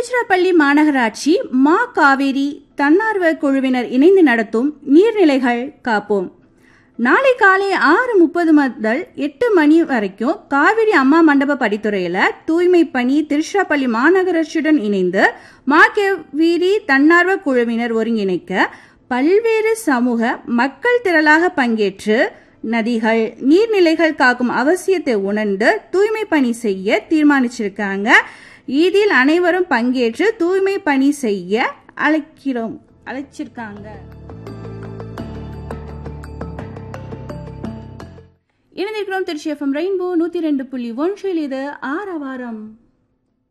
திருச்சிராப்பள்ளி மாநகராட்சி மா காவேரி தன்னார்வ குழுவினர் இணைந்து நடத்தும் நீர்நிலைகள் காப்போம் நாளை காலை ஆறு முப்பது முதல் எட்டு மணி வரைக்கும் காவிரி அம்மா மண்டப படித்துறையில் தூய்மை பணி திருச்சிராப்பள்ளி மாநகராட்சியுடன் இணைந்து மா காவேரி தன்னார்வ குழுவினர் ஒருங்கிணைக்க பல்வேறு சமூக மக்கள் திரளாக பங்கேற்று நதிகள் நீர்நிலைகள் காக்கும் அவசியத்தை உணர்ந்து தூய்மை பணி செய்ய தீர்மானிச்சிருக்காங்க இதில் அனைவரும் பங்கேற்று தூய்மை பணி செய்ய அழைக்கிறோம் அழைச்சிருக்காங்க இணைந்திருக்கிறோம் திருச்சி எஃப்எம் ரெயின்போ நூத்தி ரெண்டு புள்ளி ஒன்றில் இது ஆரவாரம்